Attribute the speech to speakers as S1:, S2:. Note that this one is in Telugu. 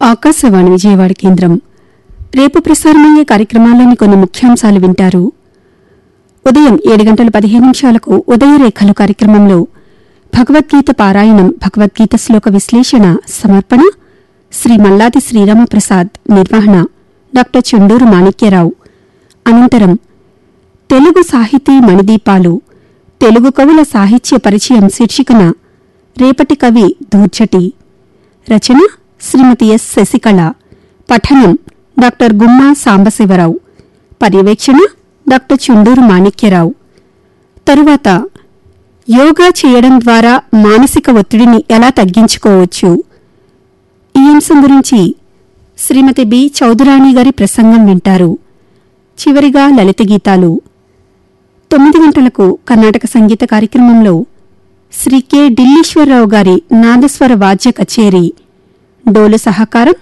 S1: ఆకాశవాణి విజయవాడ కేంద్రం రేపు ప్రసారమయ్యే కార్యక్రమాల్లోని కొన్ని ముఖ్యాంశాలు వింటారు ఉదయం ఏడు గంటల పదిహేను నిమిషాలకు ఉదయరేఖలు కార్యక్రమంలో భగవద్గీత పారాయణం భగవద్గీత శ్లోక విశ్లేషణ సమర్పణ శ్రీ మల్లాది శ్రీరామప్రసాద్ నిర్వహణ డాక్టర్ చుండూరు మాణిక్యరావు అనంతరం తెలుగు సాహితీ మణిదీపాలు తెలుగు కవుల సాహిత్య పరిచయం శీర్షికన రేపటి కవి దూర్చటి రచన శ్రీమతి ఎస్ శశికళ పఠనం డాక్టర్ గుమ్మా సాంబశివరావు పర్యవేక్షణ డాక్టర్ చుండూరు మాణిక్యరావు తరువాత యోగా చేయడం ద్వారా మానసిక ఒత్తిడిని ఎలా తగ్గించుకోవచ్చు ఈ అంశం గురించి శ్రీమతి బి చౌదరాణి గారి ప్రసంగం వింటారు చివరిగా లలిత గీతాలు తొమ్మిది గంటలకు కర్ణాటక సంగీత కార్యక్రమంలో శ్రీ కె ఢిల్లీశ్వరరావు గారి నాదస్వర వాద్య కచేరీ డోలు సహకారం